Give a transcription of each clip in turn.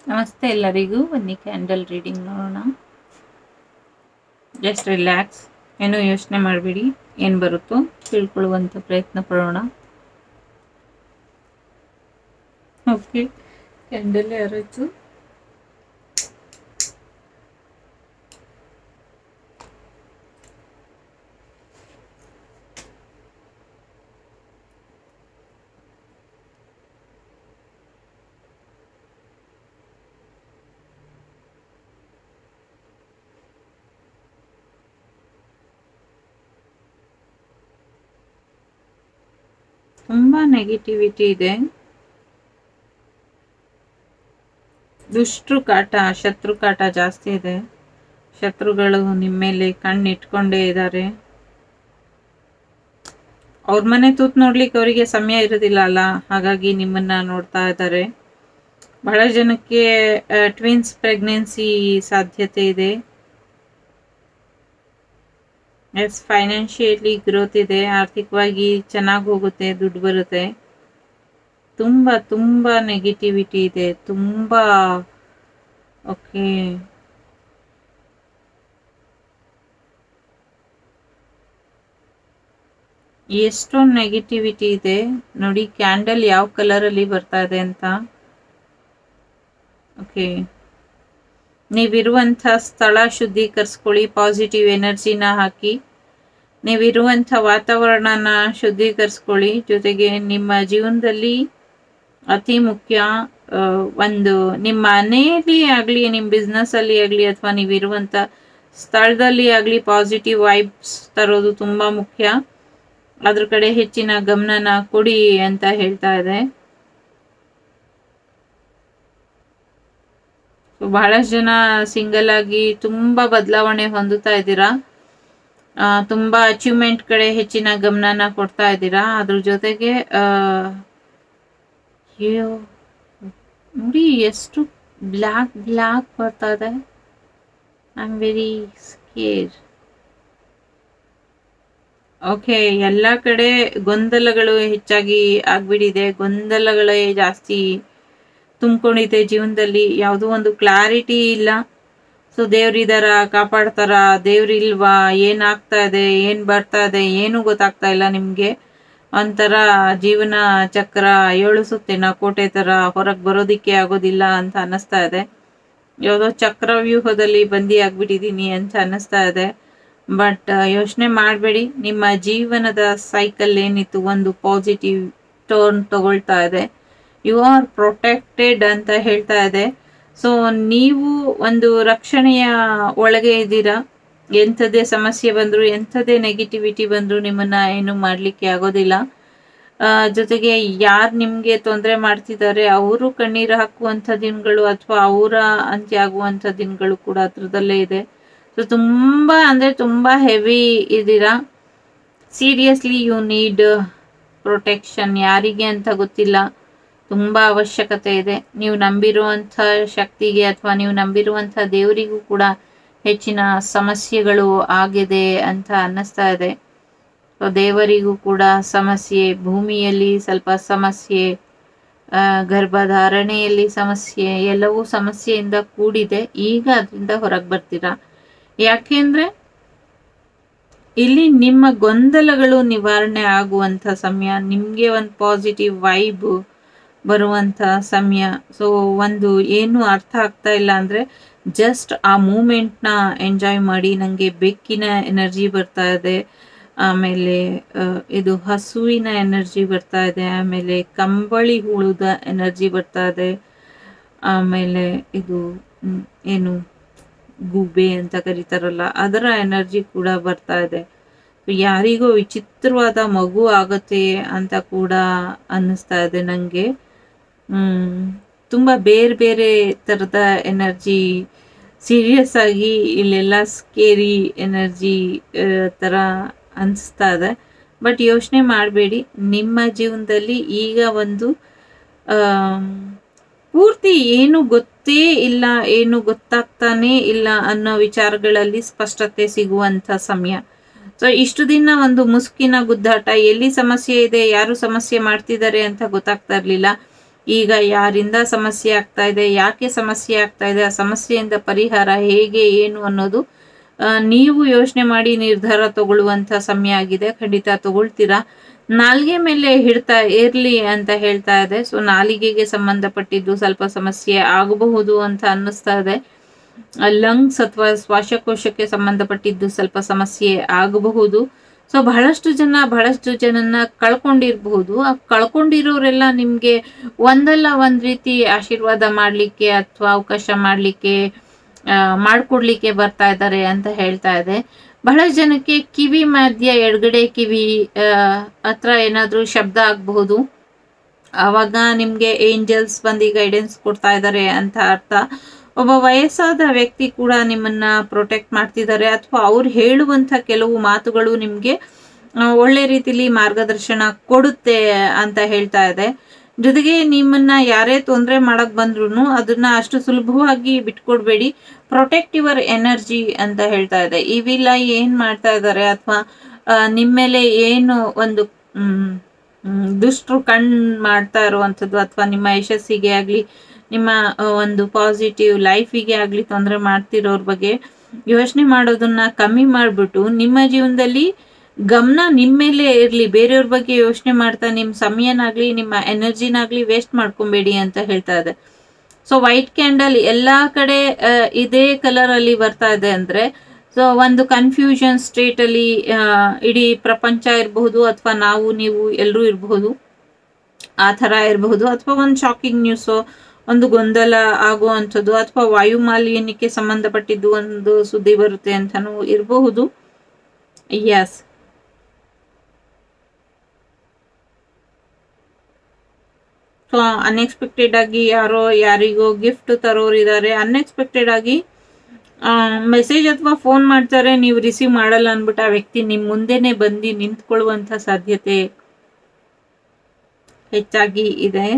ನಮಸ್ತೆ ಎಲ್ಲರಿಗೂ ಬನ್ನಿ ಕ್ಯಾಂಡಲ್ ರೀಡಿಂಗ್ ನೋಡೋಣ ಜಸ್ಟ್ ರಿಲ್ಯಾಕ್ಸ್ ಏನೂ ಯೋಚನೆ ಮಾಡಬೇಡಿ ಏನು ಬರುತ್ತೋ ತಿಳ್ಕೊಳ್ಳುವಂಥ ಪ್ರಯತ್ನ ಪಡೋಣ ಓಕೆ ಕ್ಯಾಂಡಲ್ ಯಾರಾಯ್ತು ತುಂಬಾ ನೆಗೆಟಿವಿಟಿ ಇದೆ ದುಷ್ಟರು ಕಾಟ ಶತ್ರು ಕಾಟ ಜಾಸ್ತಿ ಇದೆ ಶತ್ರುಗಳು ನಿಮ್ಮ ಮೇಲೆ ಕಣ್ಣಿಟ್ಕೊಂಡೇ ಇದ್ದಾರೆ ಅವ್ರ ಮನೆ ತೂತ್ ನೋಡ್ಲಿಕ್ಕೆ ಅವರಿಗೆ ಸಮಯ ಇರೋದಿಲ್ಲ ಅಲ್ಲ ಹಾಗಾಗಿ ನಿಮ್ಮನ್ನ ನೋಡ್ತಾ ಇದ್ದಾರೆ ಬಹಳ ಜನಕ್ಕೆ ಟ್ವಿನ್ಸ್ ಪ್ರೆಗ್ನೆನ್ಸಿ ಸಾಧ್ಯತೆ ಇದೆ ಎಸ್ ಫೈನಾನ್ಷಿಯಲಿ ಗ್ರೋತ್ ಇದೆ ಆರ್ಥಿಕವಾಗಿ ಚೆನ್ನಾಗಿ ಹೋಗುತ್ತೆ ದುಡ್ಡು ಬರುತ್ತೆ ತುಂಬ ತುಂಬ ನೆಗೆಟಿವಿಟಿ ಇದೆ ತುಂಬ ಓಕೆ ಎಷ್ಟೊಂದು ನೆಗೆಟಿವಿಟಿ ಇದೆ ನೋಡಿ ಕ್ಯಾಂಡಲ್ ಯಾವ ಕಲರಲ್ಲಿ ಬರ್ತಾ ಇದೆ ಅಂತ ಓಕೆ ನೀವಿರುವಂಥ ಸ್ಥಳ ಶುದ್ಧೀಕರಿಸ್ಕೊಳ್ಳಿ ಪಾಸಿಟಿವ್ ಎನರ್ಜಿನ ಹಾಕಿ ನೀವಿರುವಂಥ ವಾತಾವರಣನ ಶುದ್ಧೀಕರಿಸ್ಕೊಳ್ಳಿ ಜೊತೆಗೆ ನಿಮ್ಮ ಜೀವನದಲ್ಲಿ ಅತಿ ಮುಖ್ಯ ಆ, ಒಂದು ನಿಮ್ಮ ಮನೆಯಲ್ಲಿ ಆಗಲಿ ನಿಮ್ಮ ಬಿಸ್ನೆಸ್ಸಲ್ಲಿ ಆಗಲಿ ಅಥವಾ ನೀವಿರುವಂಥ ಸ್ಥಳದಲ್ಲಿ ಆಗಲಿ ಪಾಸಿಟಿವ್ ವೈಬ್ಸ್ ತರೋದು ತುಂಬ ಮುಖ್ಯ ಅದ್ರ ಕಡೆ ಹೆಚ್ಚಿನ ಗಮನನ ಕೊಡಿ ಅಂತ ಹೇಳ್ತಾ ಇದೆ So, ಬಹಳಷ್ಟು ಜನ ಸಿಂಗಲ್ ಆಗಿ ತುಂಬಾ ಬದಲಾವಣೆ ಹೊಂದುತ್ತಾ ಇದ್ದೀರಾ ಆ, ತುಂಬಾ ಅಚೀವ್ಮೆಂಟ್ ಕಡೆ ಹೆಚ್ಚಿನ ಗಮನನ ಕೊಡ್ತಾ ಇದ್ದೀರಾ ಅದ್ರ ಜೊತೆಗೆ ಆ, ಅಯ್ಯೋ ನೋಡಿ ಎಷ್ಟು ಬ್ಲ್ಯಾಕ್ ಬ್ಲ್ಯಾಕ್ ಬರ್ತಾ ಇದೆ I am very scare okay ಎಲ್ಲ ಕಡೆ ಗೊಂದಲಗಳು ಹೆಚ್ಚಾಗಿ ಆಗ್ಬಿಟ್ಟಿದೆ ಗೊಂದಲಗಳೇ ಜಾಸ್ತಿ ತುಂಬಿಕೊಂಡಿದೆ ಜೀವನದಲ್ಲಿ ಯಾವುದೋ ಒಂದು ಕ್ಲಾರಿಟಿ ಇಲ್ಲ ಸೊ ದೇವ್ರಿದಾರ ಕಾಪಾಡ್ತಾರ ದೇವ್ರಿಲ್ವಾ ಏನಾಗ್ತಾ ಇದೆ ಏನ್ ಬರ್ತಾ ಇದೆ ಏನು ಗೊತ್ತಾಗ್ತಾ ಇಲ್ಲ ನಿಮ್ಗೆ ಒಂಥರ ಜೀವನ ಚಕ್ರ ಏಳು ಸುತ್ತಿನ ಕೋಟೆ ತರ ಹೊರಗೆ ಬರೋದಿಕ್ಕೆ ಆಗೋದಿಲ್ಲ ಅಂತ ಅನ್ನಿಸ್ತಾ ಇದೆ ಯಾವುದೋ ಚಕ್ರವ್ಯೂಹದಲ್ಲಿ ಬಂದಿ ಆಗ್ಬಿಟ್ಟಿದೀನಿ ಅಂತ ಅನ್ನಿಸ್ತಾ ಇದೆ ಬಟ್ ಯೋಚನೆ ಮಾಡಬೇಡಿ ನಿಮ್ಮ ಜೀವನದ ಸೈಕಲ್ ಏನಿತ್ತು ಒಂದು ಪಾಸಿಟಿವ್ ಟರ್ನ್ ತಗೊಳ್ತಾ ಇದೆ ಯು ಆರ್ ಪ್ರೊಟೆಕ್ಟೆಡ್ ಅಂತ ಹೇಳ್ತಾ ಇದೆ ಸೊ ನೀವು ಒಂದು ರಕ್ಷಣೆಯ ಒಳಗೆ ಇದ್ದೀರಾ ಎಂಥದೇ ಸಮಸ್ಯೆ ಬಂದ್ರು ಎಂಥದೇ ನೆಗೆಟಿವಿಟಿ ಬಂದ್ರು ನಿಮ್ಮನ್ನ ಏನು ಮಾಡ್ಲಿಕ್ಕೆ ಆಗೋದಿಲ್ಲ ಆ, ಜೊತೆಗೆ ಯಾರು ನಿಮ್ಗೆ ತೊಂದರೆ ಮಾಡ್ತಿದ್ದಾರೆ ಅವರು ಕಣ್ಣೀರು ಹಾಕುವಂಥ ದಿನಗಳು ಅಥವಾ ಅವರ ಅಂತ್ಯ ಆಗುವಂಥ ದಿನಗಳು ಕೂಡ ಹತ್ರದಲ್ಲೇ ಇದೆ ಸೊ ತುಂಬಾ ಅಂದ್ರೆ ತುಂಬಾ ಹೆವಿ ಇದ್ದೀರಾ ಸೀರಿಯಸ್ಲಿ ಯು ನೀಡ್ ಪ್ರೊಟೆಕ್ಷನ್ ಯಾರಿಗೆ ಅಂತ ಗೊತ್ತಿಲ್ಲ ತುಂಬಾ ಅವಶ್ಯಕತೆ ಇದೆ ನೀವು ನಂಬಿರುವಂಥ ಶಕ್ತಿಗೆ ಅಥವಾ ನೀವು ನಂಬಿರುವಂಥ ದೇವರಿಗೂ ಕೂಡ ಹೆಚ್ಚಿನ ಸಮಸ್ಯೆಗಳು ಆಗಿದೆ ಅಂತ ಅನ್ನಿಸ್ತಾ ಇದೆ ಸೊ ದೇವರಿಗೂ ಕೂಡ ಸಮಸ್ಯೆ ಭೂಮಿಯಲ್ಲಿ ಸ್ವಲ್ಪ ಸಮಸ್ಯೆ ಆ, ಗರ್ಭಧಾರಣೆಯಲ್ಲಿ ಸಮಸ್ಯೆ ಎಲ್ಲವೂ ಸಮಸ್ಯೆಯಿಂದ ಕೂಡಿದೆ ಈಗ ಅದರಿಂದ ಹೊರಗೆ ಬರ್ತೀರಾ ಯಾಕೆಂದ್ರೆ ಇಲ್ಲಿ ನಿಮ್ಮ ಗೊಂದಲಗಳು ನಿವಾರಣೆ ಆಗುವಂಥ ಸಮಯ ನಿಮಗೆ ಒಂದು ಪಾಸಿಟಿವ್ ವೈಬ್ ಬರುವಂಥ ಸಮಯ ಸೊ ಒಂದು ಏನು ಅರ್ಥ ಆಗ್ತಾ ಇಲ್ಲ ಅಂದರೆ ಜಸ್ಟ್ ಆ ಮೂಮೆಂಟ್ನ ಎಂಜಾಯ್ ಮಾಡಿ ನನಗೆ ಬೆಕ್ಕಿನ ಎನರ್ಜಿ ಬರ್ತಾ ಇದೆ ಆಮೇಲೆ ಆ, ಇದು ಹಸುವಿನ ಎನರ್ಜಿ ಬರ್ತಾ ಇದೆ ಆಮೇಲೆ ಕಂಬಳಿ ಹುಳುದ ಎನರ್ಜಿ ಬರ್ತಾ ಇದೆ ಆಮೇಲೆ ಇದು ಮ್, ಏನು ಗೂಬೆ ಅಂತ ಕರೀತಾರಲ್ಲ ಅದರ ಎನರ್ಜಿ ಕೂಡ ಬರ್ತಾ ಇದೆ ಯಾರಿಗೋ ವಿಚಿತ್ರವಾದ ಮಗು ಆಗತ್ತೆ ಅಂತ ಕೂಡ ಅನ್ನಿಸ್ತಾ ಇದೆ ನನಗೆ ಹ್ಮ್ ತುಂಬ ಬೇರೆ ಬೇರೆ ಥರದ ಎನರ್ಜಿ ಸೀರಿಯಸ್ ಆಗಿ ಇಲ್ಲೆಲ್ಲ ಸ್ಕೇರಿ ಎನರ್ಜಿ ಥರ ಅನಿಸ್ತಾ ಇದೆ ಬಟ್ ಯೋಚನೆ ಮಾಡಬೇಡಿ ನಿಮ್ಮ ಜೀವನದಲ್ಲಿ ಈಗ ಒಂದು ಆಮ್, ಪೂರ್ತಿ ಏನು ಗೊತ್ತೇ ಇಲ್ಲ ಏನು ಗೊತ್ತಾಗ್ತಾನೇ ಇಲ್ಲ ಅನ್ನೋ ವಿಚಾರಗಳಲ್ಲಿ ಸ್ಪಷ್ಟತೆ ಸಿಗುವಂಥ ಸಮಯ ಸೊ ಇಷ್ಟು ದಿನ ಒಂದು ಮುಸುಕಿನ ಗುದ್ದಾಟ ಎಲ್ಲಿ ಸಮಸ್ಯೆ ಇದೆ ಯಾರು ಸಮಸ್ಯೆ ಮಾಡ್ತಿದ್ದಾರೆ ಅಂತ ಗೊತ್ತಾಗ್ತಾ ಇರಲಿಲ್ಲ ಈಗ ಯಾರಿಂದ ಸಮಸ್ಯೆ ಆಗ್ತಾ ಇದೆ ಯಾಕೆ ಸಮಸ್ಯೆ ಆಗ್ತಾ ಇದೆ ಆ ಸಮಸ್ಯೆಯಿಂದ ಪರಿಹಾರ ಹೇಗೆ ಏನು ಅನ್ನೋದು ಆ, ನೀವು ಯೋಚನೆ ಮಾಡಿ ನಿರ್ಧಾರ ತಗೊಳ್ಳುವಂತ ಸಮಯ ಆಗಿದೆ ಖಂಡಿತ ತಗೊಳ್ತೀರಾ ನಾಲ್ಗೆ ಮೇಲೆ ಹಿಡ್ತಾ ಇರ್ಲಿ ಅಂತ ಹೇಳ್ತಾ ಇದೆ ಸೊ ನಾಲಿಗೆಗೆ ಸಂಬಂಧಪಟ್ಟಿದ್ದು ಸ್ವಲ್ಪ ಸಮಸ್ಯೆ ಆಗಬಹುದು ಅಂತ ಅನ್ನಿಸ್ತಾ ಇದೆ ಲಂಗ್ಸ್ ಅಥವಾ ಶ್ವಾಸಕೋಶಕ್ಕೆ ಸಂಬಂಧಪಟ್ಟಿದ್ದು ಸ್ವಲ್ಪ ಸಮಸ್ಯೆ ಆಗಬಹುದು ಸೊ ಬಹಳಷ್ಟು ಜನ ಬಹಳಷ್ಟು ಜನನ್ನ ಕಳ್ಕೊಂಡಿರಬಹುದು ಆ ಕಳ್ಕೊಂಡಿರೋರೆಲ್ಲ ನಿಮ್ಗೆ ಒಂದಲ್ಲ ಒಂದ್ ರೀತಿ ಆಶೀರ್ವಾದ ಮಾಡ್ಲಿಕ್ಕೆ ಅಥವಾ ಅವಕಾಶ ಮಾಡ್ಲಿಕ್ಕೆ ಆ, ಮಾಡ್ಕೊಡ್ಲಿಕ್ಕೆ ಬರ್ತಾ ಇದ್ದಾರೆ ಅಂತ ಹೇಳ್ತಾ ಇದೆ ಬಹಳ ಜನಕ್ಕೆ ಕಿವಿ ಮಧ್ಯ ಎಡಗಡೆ ಕಿವಿ ಆ, ಹತ್ರ ಏನಾದ್ರೂ ಶಬ್ದ ಆಗಬಹುದು ಆವಾಗ ನಿಮ್ಗೆ ಏಂಜಲ್ಸ್ ಬಂದು ಗೈಡೆನ್ಸ್ ಕೊಡ್ತಾ ಇದ್ದಾರೆ ಅಂತ ಅರ್ಥ ಒಬ್ಬ ವಯಸ್ಸಾದ ವ್ಯಕ್ತಿ ಕೂಡ ನಿಮ್ಮನ್ನ ಪ್ರೊಟೆಕ್ಟ್ ಮಾಡ್ತಿದ್ದಾರೆ ಅಥವಾ ಅವ್ರು ಹೇಳುವಂತ ಕೆಲವು ಮಾತುಗಳು ನಿಮ್ಗೆ ಆ, ಒಳ್ಳೆ ರೀತಿಲಿ ಮಾರ್ಗದರ್ಶನ ಕೊಡುತ್ತೆ ಅಂತ ಹೇಳ್ತಾ ಇದೆ ಜೊತೆಗೆ ನಿಮ್ಮನ್ನ ಯಾರೇ ತೊಂದರೆ ಮಾಡಕ್ ಬಂದ್ರು ಅದನ್ನ ಅಷ್ಟು ಸುಲಭವಾಗಿ ಬಿಟ್ಕೊಡ್ಬೇಡಿ ಪ್ರೊಟೆಕ್ಟ್ ಯುವರ್ ಎನರ್ಜಿ ಅಂತ ಹೇಳ್ತಾ ಇದೆ ಇವಿಲ್ಲ ಏನ್ ಮಾಡ್ತಾ ಇದ್ದಾರೆ ಅಥವಾ ನಿಮ್ಮ ಮೇಲೆ ಏನು ಒಂದು ಮ್, ಮ್, ದುಷ್ಟರು ಕಣ್ ಮಾಡ್ತಾ ಇರುವಂಥದ್ದು ಅಥವಾ ನಿಮ್ಮ ಯಶಸ್ಸಿಗೆ ಆಗ್ಲಿ ನಿಮ್ಮ ಆ, ಒಂದು ಪಾಸಿಟಿವ್ ಲೈಫಿಗೆ ಆಗ್ಲಿ ತೊಂದರೆ ಮಾಡ್ತಿರೋರ್ ಬಗ್ಗೆ ಯೋಚನೆ ಮಾಡೋದನ್ನ ಕಮ್ಮಿ ಮಾಡ್ಬಿಟ್ಟು ನಿಮ್ಮ ಜೀವನದಲ್ಲಿ ಗಮನ ನಿಮ್ಮ ಮೇಲೆ ಇರ್ಲಿ ಬೇರೆಯವ್ರ ಬಗ್ಗೆ ಯೋಚನೆ ಮಾಡ್ತಾ ನಿಮ್ಮ ಸಮಯನಾಗ್ಲಿ ನಿಮ್ಮ ಎನರ್ಜಿನಾಗ್ಲಿ ವೇಸ್ಟ್ ಮಾಡ್ಕೊಬೇಡಿ ಅಂತ ಹೇಳ್ತಾ ಇದೆ ಸೊ ವೈಟ್ ಕ್ಯಾಂಡಲ್ ಎಲ್ಲಾ ಕಡೆ ಆ, ಇದೇ ಕಲರ್ ಅಲ್ಲಿ ಬರ್ತಾ ಇದೆ ಅಂದ್ರೆ ಸೊ ಒಂದು ಕನ್ಫ್ಯೂಷನ್ ಸ್ಟೇಟ್ ಅಲ್ಲಿ ಆ, ಇಡೀ ಪ್ರಪಂಚ ಇರಬಹುದು ಅಥವಾ ನಾವು ನೀವು ಎಲ್ಲರೂ ಇರಬಹುದು ಆ ಥರ ಇರಬಹುದು ಅಥವಾ ಒಂದು ಶಾಕಿಂಗ್ ನ್ಯೂಸು ಒಂದು ಗೊಂದಲ ಆಗುವಂಥದ್ದು ಅಥವಾ ವಾಯು ಮಾಲಿನ್ಯಕ್ಕೆ ಸಂಬಂಧಪಟ್ಟಿದ್ದು ಒಂದು ಸುದ್ದಿ ಬರುತ್ತೆ ಅಂತಾನೂ ಇರಬಹುದು ಎಸ್ ಸೊ ಅನ್ಎಕ್ಸ್ಪೆಕ್ಟೆಡ್ ಆಗಿ ಯಾರೋ ಯಾರಿಗೋ ಗಿಫ್ಟ್ ತರೋರಿದ್ದಾರೆ ಅನ್ಎಕ್ಸ್ಪೆಕ್ಟೆಡ್ ಆಗಿ ಮೆಸೇಜ್ ಅಥವಾ ಫೋನ್ ಮಾಡ್ತಾರೆ ನೀವು ರಿಸೀವ್ ಮಾಡಲ್ಲ ಅಂದ್ಬಿಟ್ಟು ಆ ವ್ಯಕ್ತಿ ನಿಮ್ ಮುಂದೆನೆ ಬಂದು ನಿಂತ್ಕೊಳ್ಳುವಂತ ಸಾಧ್ಯತೆ ಹೆಚ್ಚಾಗಿ ಇದೆ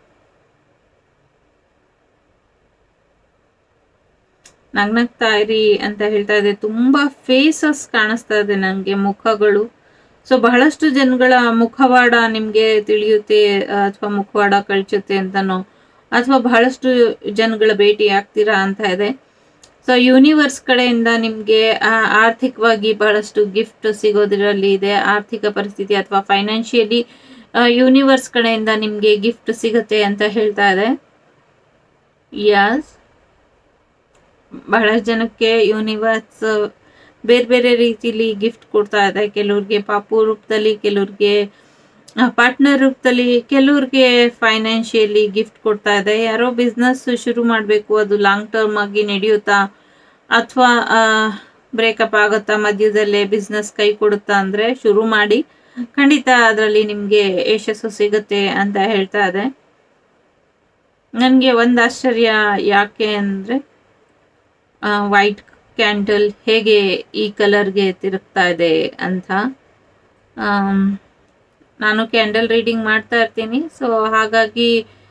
ನಗ್ನಗ್ತಾ ಇರಿ ಅಂತ ಹೇಳ್ತಾ ಇದೆ ತುಂಬಾ ಫೇಸಸ್ ಕಾಣಿಸ್ತಾ ಇದೆ ನಂಗೆ ಮುಖಗಳು ಸೊ ಬಹಳಷ್ಟು ಜನಗಳ ಮುಖವಾಡ ನಿಮ್ಗೆ ತಿಳಿಯುತ್ತೆ ಅಥವಾ ಮುಖವಾಡ ಕಳ್ಚುತ್ತೆ ಅಂತನೋ ಅಥವಾ ಬಹಳಷ್ಟು ಜನಗಳ ಭೇಟಿ ಆಗ್ತೀರಾ ಅಂತ ಇದೆ ಸೊ ಯೂನಿವರ್ಸ್ ಕಡೆಯಿಂದ ನಿಮ್ಗೆ ಆ, ಆರ್ಥಿಕವಾಗಿ ಬಹಳಷ್ಟು ಗಿಫ್ಟ್ ಸಿಗೋದ್ರಲ್ಲಿ ಇದೆ ಆರ್ಥಿಕ ಪರಿಸ್ಥಿತಿ ಅಥವಾ ಫೈನಾನ್ಷಿಯಲಿ ಯೂನಿವರ್ಸ್ ಕಡೆಯಿಂದ ನಿಮ್ಗೆ ಗಿಫ್ಟ್ ಸಿಗುತ್ತೆ ಅಂತ ಹೇಳ್ತಾ ಇದೆ ಯಸ್ ಬಹಳಷ್ಟು ಜನಕ್ಕೆ ಯೂನಿವರ್ಸ್ ಬೇರೆ ಬೇರೆ ರೀತಿಲಿ ಗಿಫ್ಟ್ ಕೊಡ್ತಾ ಇದೆ ಕೆಲವ್ರಿಗೆ ಪಾಪು ರೂಪದಲ್ಲಿ ಕೆಲವ್ರಿಗೆ ಪಾರ್ಟ್ನರ್ ರೂಪದಲ್ಲಿ ಕೆಲವ್ರಿಗೆ ಫೈನಾನ್ಷಿಯಲಿ ಗಿಫ್ಟ್ ಕೊಡ್ತಾ ಇದೆ ಯಾರೋ ಬಿಸ್ನೆಸ್ ಶುರು ಮಾಡಬೇಕು ಅದು ಲಾಂಗ್ ಟರ್ಮ್ ಆಗಿ ನಡೆಯುತ್ತಾ ಅಥವಾ ಬ್ರೇಕಪ್ ಆಗುತ್ತಾ ಮಧ್ಯದಲ್ಲೇ ಬಿಸ್ನೆಸ್ ಕೈ ಕೊಡುತ್ತಾ ಅಂದ್ರೆ ಶುರು ಮಾಡಿ ಖಂಡಿತ ಅದರಲ್ಲಿ ನಿಮ್ಗೆ ಯಶಸ್ಸು ಸಿಗುತ್ತೆ ಅಂತ ಹೇಳ್ತಾ ಇದೆ ನನಗೆ ಒಂದು ಆಶ್ಚರ್ಯ ಯಾಕೆ ಅಂದ್ರೆ ವೈಟ್ ಕ್ಯಾಂಡಲ್ ಹೇಗೆ ಈ ಕಲರ್ಗೆ ತಿರುಗ್ತಾ ಇದೆ ಅಂತ ಆಮ್, ನಾನು ಕ್ಯಾಂಡಲ್ ರೀಡಿಂಗ್ ಮಾಡ್ತಾ ಇರ್ತೀನಿ ಸೊ ಹಾಗಾಗಿ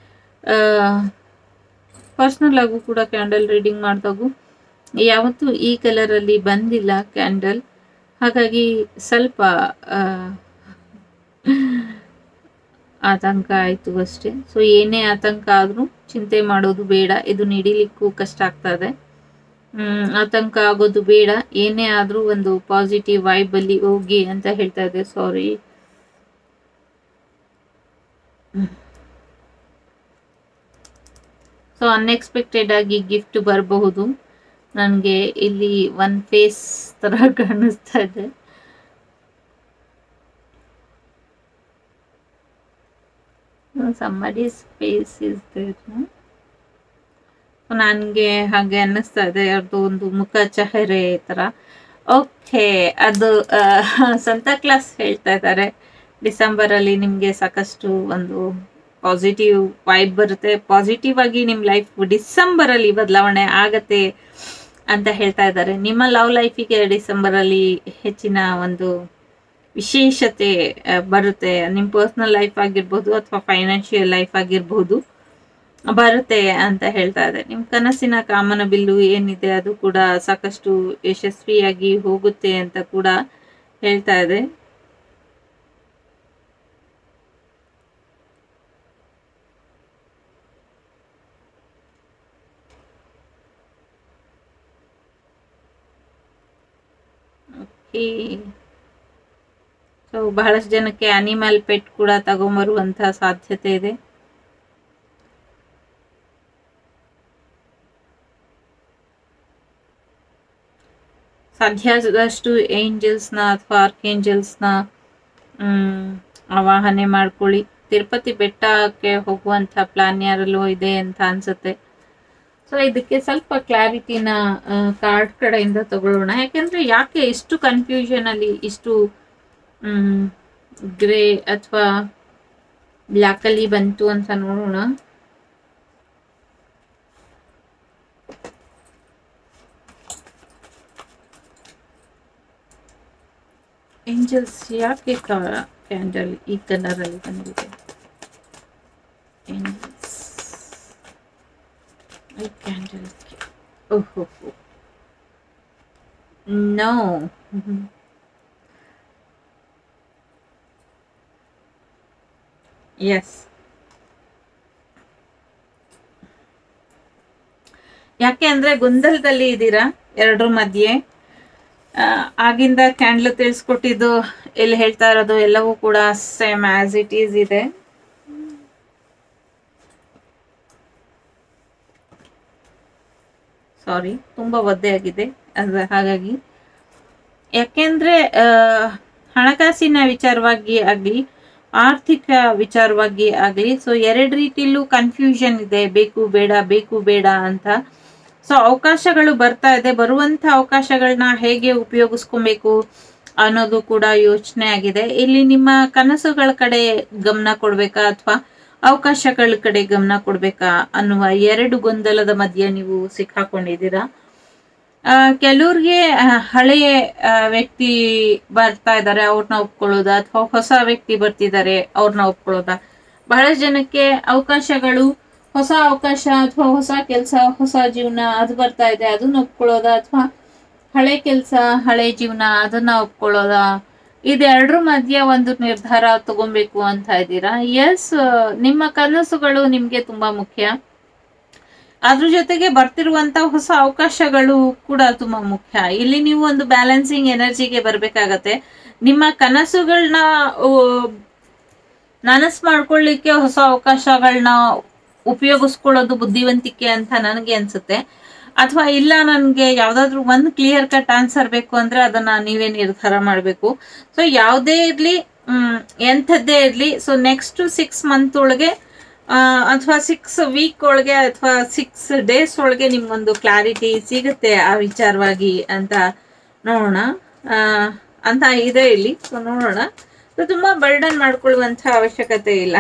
ಪರ್ಸ್ನಲ್ ಆಗು ಕೂಡ ಕ್ಯಾಂಡಲ್ ರೀಡಿಂಗ್ ಮಾಡಿದಾಗು ಯಾವತ್ತೂ ಈ ಕಲರಲ್ಲಿ ಬಂದಿಲ್ಲ ಕ್ಯಾಂಡಲ್ ಹಾಗಾಗಿ ಸ್ವಲ್ಪ ಆ, ಆತಂಕ ಆಯಿತು ಅಷ್ಟೇ ಸೊ ಏನೇ ಆತಂಕ ಆದರೂ ಚಿಂತೆ ಮಾಡೋದು ಬೇಡ ಇದು ನಡಿಲಿಕ್ಕೂ ಕಷ್ಟ ಆಗ್ತದೆ ಹ್ಮ್ ಆತಂಕ ಆಗೋದು ಬೇಡ ಏನೇ ಆದ್ರೂ ಒಂದು ಪಾಸಿಟಿವ್ ವೈಬ್ ಅಲ್ಲಿ ಹೋಗಿ ಅಂತ ಹೇಳ್ತಾ ಇದೆ ಸಾರಿ ಸೊ ಅನ್ಎಕ್ಸ್ಪೆಕ್ಟೆಡ್ ಆಗಿ ಗಿಫ್ಟ್ ಬರಬಹುದು ನನಗೆ ಇಲ್ಲಿ ಒನ್ ಫೇಸ್ ತರ ಕಾಣಿಸ್ತಾ ಇದೆ somebody's face is there no? ನನಗೆ ಹಾಗೆ ಅನ್ನಿಸ್ತಾ ಇದೆ ಯಾರ್ದು ಒಂದು ಮುಖ ಚಹರೆ ತರ ಓಕೆ ಅದು ಸಂತಾ ಕ್ಲಾಸ್ ಹೇಳ್ತಾ ಇದ್ದಾರೆ ಡಿಸೆಂಬರ್ ಅಲ್ಲಿ ನಿಮ್ಗೆ ಸಾಕಷ್ಟು ಒಂದು ಪಾಸಿಟಿವ್ ವೈಬ್ ಬರುತ್ತೆ ಪಾಸಿಟಿವ್ ಆಗಿ ನಿಮ್ ಲೈಫ್ ಡಿಸೆಂಬರ್ ಅಲ್ಲಿ ಬದಲಾವಣೆ ಆಗತ್ತೆ ಅಂತ ಹೇಳ್ತಾ ಇದ್ದಾರೆ ನಿಮ್ಮ ಲವ್ ಲೈಫಿಗೆ ಡಿಸೆಂಬರ್ ಅಲ್ಲಿ ಹೆಚ್ಚಿನ ಒಂದು ವಿಶೇಷತೆ ಆ, ಬರುತ್ತೆ ನಿಮ್ಮ ಪರ್ಸನಲ್ ಲೈಫ್ ಆಗಿರ್ಬೋದು ಅಥವಾ ಫೈನಾನ್ಷಿಯಲ್ ಲೈಫ್ ಆಗಿರ್ಬೋದು ಬರುತ್ತೆ ಅಂತ ಹೇಳ್ತಾ ಇದೆ ನಿಮ್ ಕನಸಿನ ಕಾಮನ ಬಿಲ್ಲು ಏನಿದೆ ಅದು ಕೂಡ ಸಾಕಷ್ಟು ಯಶಸ್ವಿಯಾಗಿ ಹೋಗುತ್ತೆ ಅಂತ ಕೂಡ ಹೇಳ್ತಾ ಇದೆ ಈ ಸೊ ಬಹಳಷ್ಟು ಜನಕ್ಕೆ ಅನಿಮಲ್ ಪೆಟ್ ಕೂಡ ತಗೊಂಬರುವಂತ ಸಾಧ್ಯತೆ ಇದೆ ಸಾಧ್ಯದಷ್ಟು ಏಂಜಲ್ಸ್ನ ಅಥವಾ ಆರ್ಕೇಂಜಲ್ಸ್ನ ಆವಾಹನೆ ಮಾಡ್ಕೊಳ್ಳಿ ತಿರುಪತಿ ಬೆಟ್ಟಕ್ಕೆ ಹೋಗುವಂಥ ಪ್ಲಾನ್ ಯಾರಲ್ಲೋ ಇದೆ ಅಂತ ಅನ್ಸುತ್ತೆ ಸೊ ಇದಕ್ಕೆ ಸ್ವಲ್ಪ ಕ್ಲಾರಿಟಿನ ಕಾರ್ಡ್ ಕಡೆಯಿಂದ ತಗೊಳ್ಳೋಣ ಯಾಕೆಂದ್ರೆ ಯಾಕೆ ಇಷ್ಟು ಕನ್ಫ್ಯೂಷನ್ ಅಲ್ಲಿ ಇಷ್ಟು ಗ್ರೇ ಅಥವಾ ಬ್ಲ್ಯಾಕ್ ಅಲ್ಲಿ ಬಂತು ಅಂತ ನೋಡೋಣ ಏಂಜಲ್ಸ್ ಯಾಕೆ ಕ್ಯಾಂಡಲ್ ಈ ಕಲರ್ ಅಲ್ಲಿ ಬಂದಿದೆ ಏಂಜಲ್ಸ್ ಐ ಕ್ಯಾಂಡಲ್ ಓಹೋ ನೋ ಎಸ್ ಯಾಕೆ ಅಂದ್ರೆ ಗೊಂದಲದಲ್ಲಿ ಇದ್ದೀರಾ ಎರಡರ ಮಧ್ಯೆ ಆ, ಆಗಿಂದ ಕ್ಯಾಂಡ್ಲ್ ತಿಳಿಸ್ಕೊಟ್ಟಿದ್ದು ಎಲ್ಲಿ ಹೇಳ್ತಾ ಇರೋದು ಎಲ್ಲವೂ ಕೂಡ ಸೇಮ್ ಆಸ್ ಇಟ್ ಈಸ್ ಇದೆ ಸಾರಿ ತುಂಬಾ ಒದ್ದೆ ಆಗಿದೆ ಅದ ಹಾಗಾಗಿ ಯಾಕೆಂದ್ರೆ ಆ, ಹಣಕಾಸಿನ ವಿಚಾರವಾಗಿ ಆಗಲಿ ಆರ್ಥಿಕ ವಿಚಾರವಾಗಿ ಆಗಲಿ ಸೊ ಎರಡು ರೀತಿಯಲ್ಲೂ ಕನ್ಫ್ಯೂಷನ್ ಇದೆ ಬೇಕು ಬೇಡ ಬೇಕು ಬೇಡ ಅಂತ ಸೊ ಅವಕಾಶಗಳು ಬರ್ತಾ ಇದೆ ಬರುವಂತ ಅವಕಾಶಗಳನ್ನ ಹೇಗೆ ಉಪಯೋಗಿಸ್ಕೊಬೇಕು ಅನ್ನೋದು ಕೂಡ ಯೋಚನೆ ಆಗಿದೆ ಇಲ್ಲಿ ನಿಮ್ಮ ಕನಸುಗಳ ಕಡೆ ಗಮನ ಕೊಡ್ಬೇಕಾ ಅಥವಾ ಅವಕಾಶಗಳ ಕಡೆ ಗಮನ ಕೊಡ್ಬೇಕಾ ಅನ್ನುವ ಎರಡು ಗೊಂದಲದ ಮಧ್ಯೆ ನೀವು ಸಿಕ್ಕಾಕೊಂಡಿದ್ದೀರಾ ಆ, ಕೆಲವ್ರಿಗೆ ಆ, ಹಳೆಯ ಆ, ವ್ಯಕ್ತಿ ಬರ್ತಾ ಇದ್ದಾರೆ ಅವ್ರನ್ನ ಒಪ್ಕೊಳ್ಳೋದಾ ಅಥವಾ ಹೊಸ ವ್ಯಕ್ತಿ ಬರ್ತಿದ್ದಾರೆ ಅವ್ರನ್ನ ಒಪ್ಕೊಳ್ಳೋದಾ ಬಹಳಷ್ಟು ಜನಕ್ಕೆ ಅವಕಾಶಗಳು ಹೊಸ ಅವಕಾಶ ಅಥವಾ ಹೊಸ ಕೆಲಸ ಹೊಸ ಜೀವನ ಅದು ಬರ್ತಾ ಇದೆ ಅದನ್ನ ಒಪ್ಕೊಳ್ಳೋದಾ ಅಥವಾ ಹಳೆ ಕೆಲಸ ಹಳೆ ಜೀವನ ಅದನ್ನ ಒಪ್ಕೊಳ್ಳೋದಾ ಇದೆರಡರ ಮಧ್ಯೆ ಒಂದು ನಿರ್ಧಾರ ತಗೊಬೇಕು ಅಂತ ಇದ್ದೀರಾ ಎಸ್ ನಿಮ್ಮ ಕನಸುಗಳು ನಿಮ್ಗೆ ತುಂಬಾ ಮುಖ್ಯ ಅದ್ರ ಜೊತೆಗೆ ಬರ್ತಿರುವಂತ ಹೊಸ ಅವಕಾಶಗಳು ಕೂಡ ತುಂಬಾ ಮುಖ್ಯ ಇಲ್ಲಿ ನೀವು ಒಂದು ಬ್ಯಾಲೆನ್ಸಿಂಗ್ ಎನರ್ಜಿಗೆ ಬರ್ಬೇಕಾಗತ್ತೆ ನಿಮ್ಮ ಕನಸುಗಳನ್ನ ನನಸ್ ಮಾಡ್ಕೊಳ್ಳಿಕ್ಕೆ ಹೊಸ ಅವಕಾಶಗಳನ್ನ ಉಪಯೋಗಿಸ್ಕೊಳ್ಳೋದು ಬುದ್ಧಿವಂತಿಕೆ ಅಂತ ನನಗೆ ಅನ್ಸುತ್ತೆ ಅಥವಾ ಇಲ್ಲ ನನಗೆ ಯಾವ್ದಾದ್ರು ಒಂದು ಕ್ಲಿಯರ್ ಕಟ್ ಆನ್ಸರ್ ಬೇಕು ಅಂದ್ರೆ ಅದನ್ನ ನೀವೇ ನಿರ್ಧಾರ ಮಾಡಬೇಕು ಸೊ ಯಾವುದೇ ಇರ್ಲಿ ಹ್ಮ್ ಎಂಥದ್ದೇ ಇರ್ಲಿ ಸೊ ನೆಕ್ಸ್ಟ್ ಸಿಕ್ಸ್ ಮಂತ್ ಒಳಗೆ ಅಥವಾ ಸಿಕ್ಸ್ ವೀಕ್ ಒಳಗೆ ಅಥವಾ ಸಿಕ್ಸ್ ಡೇಸ್ ಒಳಗೆ ನಿಮ್ಗೊಂದು ಕ್ಲಾರಿಟಿ ಸಿಗುತ್ತೆ ಆ ವಿಚಾರವಾಗಿ ಅಂತ ನೋಡೋಣ ಆ, ಅಂತ ಇದೆ ಇಲ್ಲಿ ಸೊ ನೋಡೋಣ ಸೊ ತುಂಬಾ ಬರ್ಡನ್ ಮಾಡ್ಕೊಳ್ಳುವಂತ ಅವಶ್ಯಕತೆ ಇಲ್ಲ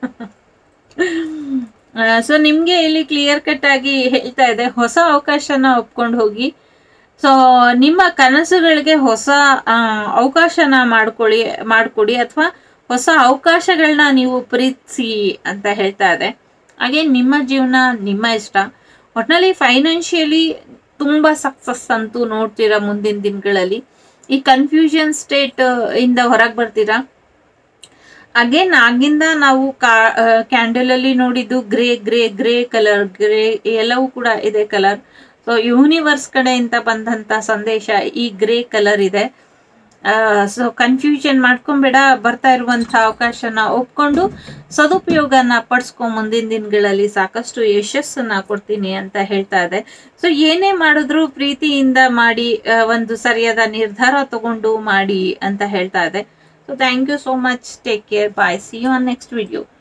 ಸೊ ನಿಮ್ಗೆ ಇಲ್ಲಿ ಕ್ಲಿಯರ್ ಕಟ್ ಆಗಿ ಹೇಳ್ತಾ ಇದೆ ಹೊಸ ಅವಕಾಶನ ಒಪ್ಕೊಂಡು ಹೋಗಿ ಸೊ ನಿಮ್ಮ ಕನಸುಗಳಿಗೆ ಹೊಸ ಆ, ಅವಕಾಶನ ಮಾಡ್ಕೊಳ್ಳಿ ಮಾಡ್ಕೊಡಿ ಅಥವಾ ಹೊಸ ಅವಕಾಶಗಳನ್ನ ನೀವು ಪ್ರೀತಿಸಿ ಅಂತ ಹೇಳ್ತಾ ಇದೆ ಹಾಗೆ ನಿಮ್ಮ ಜೀವನ ನಿಮ್ಮ ಇಷ್ಟ ಒಟ್ನಲ್ಲಿ ಫೈನಾನ್ಷಿಯಲಿ ತುಂಬಾ ಸಕ್ಸಸ್ ಅಂತೂ ನೋಡ್ತೀರಾ ಮುಂದಿನ ದಿನಗಳಲ್ಲಿ ಈ ಕನ್ಫ್ಯೂಷನ್ ಸ್ಟೇಟ್ ಇಂದ ಹೊರಗೆ ಬರ್ತೀರಾ ಅಗೇನ್ ಆಗಿಂದ ನಾವು ಕ್ಯಾಂಡಲ್ ಅಲ್ಲಿ ನೋಡಿದ್ದು grey grey grey colour grey ಎಲ್ಲವೂ ಕೂಡ ಇದೆ ಕಲರ್ ಸೊ ಯೂನಿವರ್ಸ್ ಕಡೆಯಿಂದ ಬಂದಂತ ಸಂದೇಶ ಈ ಗ್ರೇ ಕಲರ್ ಇದೆ ಸೊ ಕನ್ಫ್ಯೂಷನ್ ಮಾಡ್ಕೊಂಬೇಡ ಬರ್ತಾ ಇರುವಂತ ಅವಕಾಶನ ಒಪ್ಕೊಂಡು ಸದುಪಯೋಗನ ಪಡಿಸ್ಕೊಂಡ್ ಮುಂದಿನ ದಿನಗಳಲ್ಲಿ ಸಾಕಷ್ಟು ಯಶಸ್ಸನ್ನ ಕೊಡ್ತೀನಿ ಅಂತ ಹೇಳ್ತಾ ಇದೆ ಸೊ ಏನೇ ಮಾಡಿದ್ರು ಪ್ರೀತಿಯಿಂದ ಮಾಡಿ ಆ, ಒಂದು ಸರಿಯಾದ ನಿರ್ಧಾರ ತಗೊಂಡು ಮಾಡಿ ಅಂತ ಹೇಳ್ತಾ ಇದೆ so thank you so much take care bye see you on next video